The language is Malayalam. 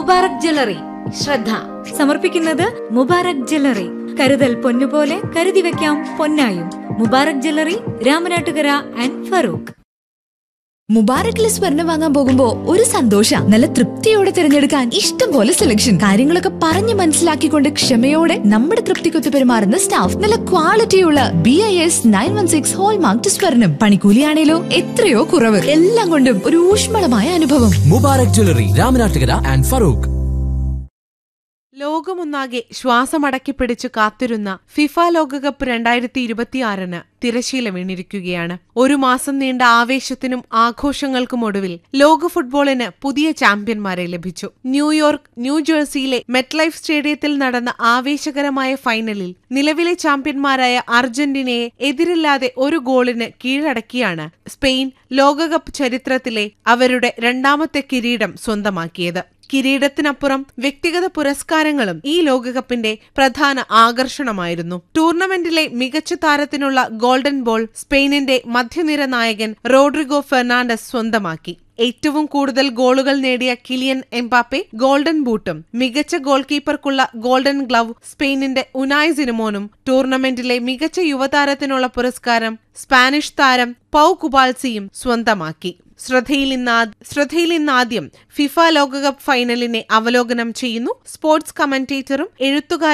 മുബാറക് ജ്വല്ലറി ശ്രദ്ധ സമർപ്പിക്കുന്നത് മുബാറക് ജ്വല്ലറി കരുതൽ പൊന്നുപോലെ കരുതി വെക്കാം പൊന്നായും മുബാറക് ജ്വല്ലറി രാമനാട്ടുകര ആൻഡ് ഫറൂഖ് മുബാറക്കിലെ സ്വർണം വാങ്ങാൻ പോകുമ്പോ ഒരു സന്തോഷ നല്ല തൃപ്തിയോടെ തിരഞ്ഞെടുക്കാൻ ഇഷ്ടം പോലെ സെലക്ഷൻ കാര്യങ്ങളൊക്കെ പറഞ്ഞ് മനസ്സിലാക്കിക്കൊണ്ട് ക്ഷമയോടെ നമ്മുടെ തൃപ്തിക്കൊത്ത് പെരുമാറുന്ന സ്റ്റാഫ് നല്ല ക്വാളിറ്റിയുള്ള B I S nine one six hallmark സ്വർണം പണിക്കൂലിയാണേലോ എത്രയോ കുറവ് എല്ലാം കൊണ്ടും ഒരു ഊഷ്മളമായ അനുഭവം മുബാറക് ജ്വല്ലറി രാമനാട്ടുകര ആൻഡ് ഫറൂഖ് ലോകമൊന്നാകെ ശ്വാസമടക്കി പിടിച്ചു കാത്തിരുന്ന ഫിഫ ലോകകപ്പ് രണ്ടായിരത്തി ഇരുപത്തിയാറിന് തിരശീല വീണിരിക്കുകയാണ് ഒരു മാസം നീണ്ട ആവേശത്തിനും ആഘോഷങ്ങൾക്കും ഒടുവിൽ ലോക ഫുട്ബോളിന് പുതിയ ചാമ്പ്യന്മാരെ ലഭിച്ചു ന്യൂയോർക്ക് ന്യൂജേഴ്സിയിലെ മെറ്റ്ലൈഫ് സ്റ്റേഡിയത്തിൽ നടന്ന ആവേശകരമായ ഫൈനലിൽ നിലവിലെ ചാമ്പ്യന്മാരായ അർജന്റീനയെ എതിരില്ലാതെ ഒരു ഗോളിന് കീഴടക്കിയാണ് സ്പെയിൻ ലോകകപ്പ് ചരിത്രത്തിലെ അവരുടെ രണ്ടാമത്തെ കിരീടം സ്വന്തമാക്കിയത് കിരീടത്തിനപ്പുറം വ്യക്തിഗത പുരസ്കാരങ്ങളും ഈ ലോകകപ്പിന്റെ പ്രധാന ആകർഷണമായിരുന്നു ടൂർണമെന്റിലെ മികച്ച താരത്തിനുള്ള ഗോൾഡൻ ബോൾ സ്പെയിനിന്റെ മധ്യനിര നായകൻ റോഡ്രിഗോ ഫെർണാണ്ടസ് സ്വന്തമാക്കി ഏറ്റവും കൂടുതൽ ഗോളുകൾ നേടിയ കിലിയൻ എംപാപ്പെ ഗോൾഡൻ ബൂട്ടും മികച്ച ഗോൾ കീപ്പർക്കുള്ള ഗോൾഡൻ ഗ്ലവ് സ്പെയിനിന്റെ ഉനായ് സിനിമോനും ടൂർണമെന്റിലെ മികച്ച യുവതാരത്തിനുള്ള പുരസ്കാരം സ്പാനിഷ് താരം പൗ കുബാൽസിയും സ്വന്തമാക്കി ശ്രദ്ധയിൽ ഇന്ന് ശ്രദ്ധയിൽ ഇന്നാദ്യം ഫിഫ ലോകകപ്പ് ഫൈനലിനെ അവലോകനം ചെയ്യുന്നു സ്പോർട്സ് കമന്റേറ്ററും എഴുത്തുകാരനും